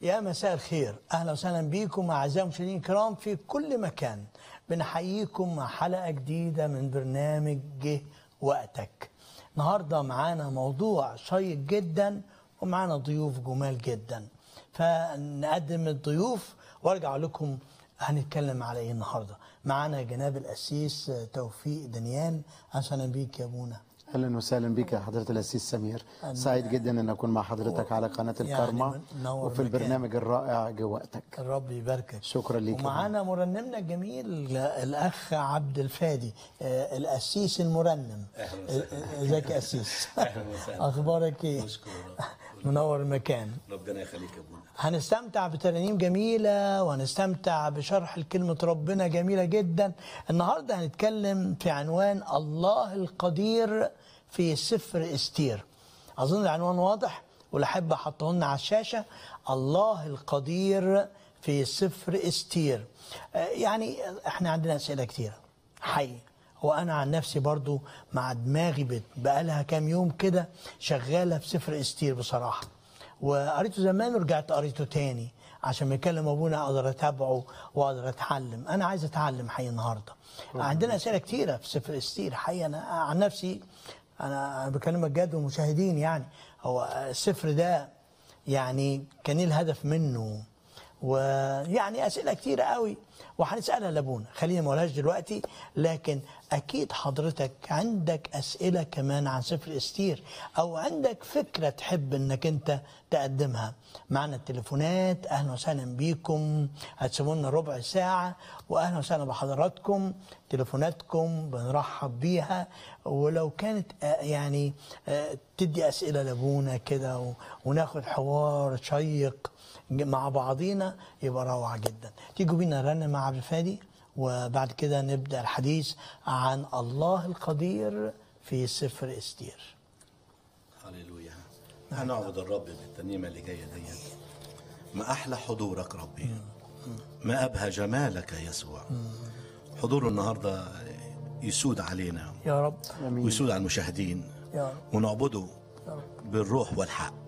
يا مساء الخير اهلا وسهلا بكم اعزائي المشاهدين الكرام في كل مكان بنحييكم مع حلقه جديده من برنامج جه وقتك النهارده معانا موضوع شيق جدا ومعانا ضيوف جمال جدا فنقدم الضيوف وارجع لكم هنتكلم على ايه النهارده معانا جناب القسيس توفيق دنيان اهلا بيك يا ابونا اهلا وسهلا بك يا حضره الاسيس سمير سعيد جدا ان اكون مع حضرتك على قناه يعني الكرمه منور وفي مكان. البرنامج الرائع جه وقتك الرب يباركك شكرا ليك يا ومعانا مرنمنا الجميل الاخ عبد الفادي آه، القسيس المرنم أهلا وسهلا. آه، آه، ازيك يا قسيس أهلا وسهلا. اخبارك ايه نشكر الرب. منور المكان ربنا يخليك يا ابونا هنستمتع بترانيم جميلة وهنستمتع بشرح لكلمة ربنا جميلة جدا النهاردة هنتكلم في عنوان الله القدير في سفر استير أظن العنوان واضح واللي أحب أحطه لنا على الشاشة الله القدير في سفر استير آه، يعني احنا عندنا أسئلة كتيرة حي وانا عن نفسي برضو مع دماغي بت- بقالها كام يوم كده شغاله في سفر استير بصراحه وقريته زمان ورجعت قريته تاني عشان ما يكلم ابونا اقدر اتابعه واقدر اتعلم انا عايز اتعلم حقيقي النهارده عندنا اسئله كتيره في سفر استير حقيقي انا عن نفسي انا أنا بكلمك جد والمشاهدين يعني هو السفر ده يعني كان ايه الهدف منه ويعني اسئله كتيره قوي وهنسالها لابونا خلينا ما اقولهاش دلوقتي لكن اكيد حضرتك عندك اسئله كمان عن سفر استير او عندك فكره تحب انك انت تقدمها معنا التليفونات اهلا وسهلا بيكم هتسيبوا لنا ربع ساعه واهلا وسهلا بحضراتكم تليفوناتكم بنرحب بيها ولو كانت آه، يعني آه، تدي اسئله لابونا كده و- وناخد حوار شيق مع بعضينا يبقى روعة جدا تيجوا بينا رن مع عبد الفادي وبعد كده نبدأ الحديث عن الله القدير في سفر استير هللويا هنعبد الرب بالترنيمه اللي جايه ديت ما احلى حضورك ربي ما ابهى جمالك يسوع حضور النهارده يسود علينا يا رب ويسود على المشاهدين يا رب ونعبده بالروح والحق